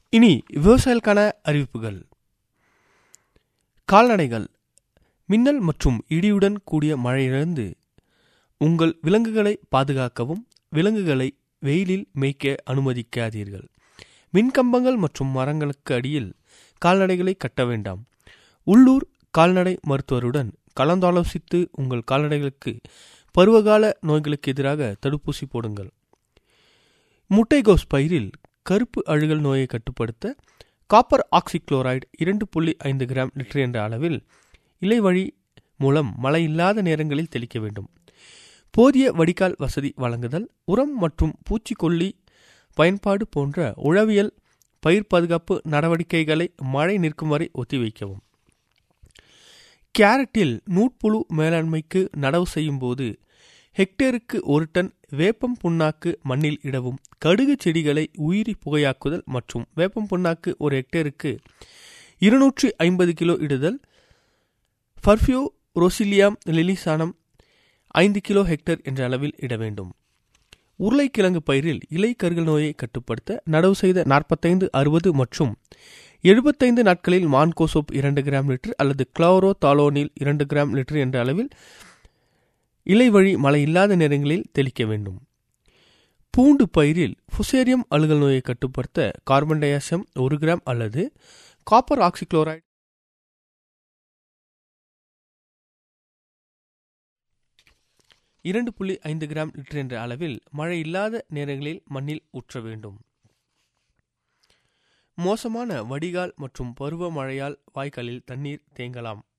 இனி விவசாயிகளுக்கான அறிவிப்புகள் கால்நடைகள் மின்னல் மற்றும் இடியுடன் கூடிய மழையிலிருந்து உங்கள் விலங்குகளை பாதுகாக்கவும் விலங்குகளை வெயிலில் மேய்க்க அனுமதிக்காதீர்கள் மின்கம்பங்கள் மற்றும் மரங்களுக்கு அடியில் கால்நடைகளை கட்ட வேண்டாம் உள்ளூர் கால்நடை மருத்துவருடன் கலந்தாலோசித்து உங்கள் கால்நடைகளுக்கு பருவகால நோய்களுக்கு எதிராக தடுப்பூசி போடுங்கள் முட்டைகோஸ் பயிரில் கருப்பு அழுகல் நோயை கட்டுப்படுத்த காப்பர் ஆக்சிக்ளோரைடு இரண்டு புள்ளி ஐந்து கிராம் லிட்டர் என்ற அளவில் இலை வழி மூலம் மழை இல்லாத நேரங்களில் தெளிக்க வேண்டும் போதிய வடிகால் வசதி வழங்குதல் உரம் மற்றும் பூச்சிக்கொல்லி பயன்பாடு போன்ற உழவியல் பயிர் பாதுகாப்பு நடவடிக்கைகளை மழை நிற்கும் வரை ஒத்திவைக்கவும் கேரட்டில் நூட்புழு மேலாண்மைக்கு நடவு செய்யும் போது ஹெக்டேருக்கு ஒரு டன் வேப்பம் புண்ணாக்கு மண்ணில் இடவும் கடுகு செடிகளை உயிரி புகையாக்குதல் மற்றும் வேப்பம் புண்ணாக்கு ஒரு ஹெக்டேருக்கு இருநூற்றி ஐம்பது கிலோ இடுதல் ஃபர்ஃபியூ ரோசிலியாம் லிலிசானம் ஐந்து கிலோ ஹெக்டேர் என்ற அளவில் இட வேண்டும் உருளைக்கிழங்கு பயிரில் இலை கருகல் நோயை கட்டுப்படுத்த நடவு செய்த நாற்பத்தைந்து அறுபது மற்றும் எழுபத்தைந்து நாட்களில் மான்கோசோப் இரண்டு கிராம் லிட்டர் அல்லது குளோரோ தாலோனில் இரண்டு கிராம் லிட்டர் என்ற அளவில் இலை வழி மழை இல்லாத நேரங்களில் தெளிக்க வேண்டும் பூண்டு பயிரில் ஃபுசேரியம் அழுகல் நோயை கட்டுப்படுத்த கார்பன் டை ஆக்சைடு ஒரு கிராம் அல்லது காப்பர் ஆக்சிக்ளோரைடு இரண்டு புள்ளி ஐந்து கிராம் லிட்டர் என்ற அளவில் மழை இல்லாத நேரங்களில் மண்ணில் ஊற்ற வேண்டும் மோசமான வடிகால் மற்றும் பருவ மழையால் வாய்க்காலில் தண்ணீர் தேங்கலாம்